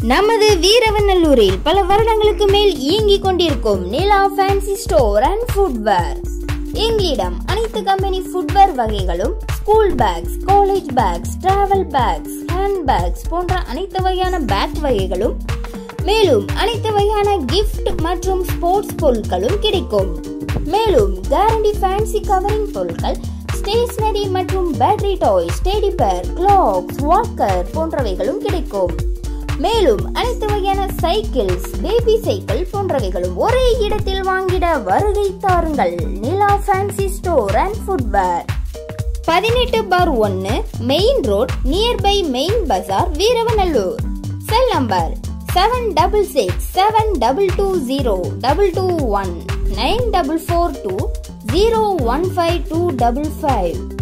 நமது வீரவநல்லூரில் பல வருடங்களுக்கு மேல் இயங்கிக் கொண்டிருக்கும் Nila fancy store and footwear எங்களிடம் அனைத்து கம்பெனி ஃபுட்வேர் வகைகளும் school bags college bags travel bags hand bags போன்ற அனைத்து வகையான பேக் வகைகளும் மேலும் அனைத்து வகையான கிஃப்ட் மற்றும் ஸ்போர்ட்ஸ் பொருட்களும் கிடைக்கும் மேலும் கேரண்டி ஃபேன்சி கவரிங் பொருட்கள் ஸ்டேஷனரி மற்றும் battery toys teddy bear clocks walker போன்றவைகளும் கிடைக்கும் மேலும் அனைத்து வகையான சைக்கிள்ஸ் பேபி சைக்கிள் போன்றவைகளும் ஒரே இடத்தில் வாங்கிட வருகை தாருங்கள் Nila fancy store and footwear பதினெட்டு பார் ஒன்று மெயின் ரோட் நியர்பை மெயின் பஜார் Veeravanallur cell number seven double six seven double two zero double two one nine double four two zero one five two double five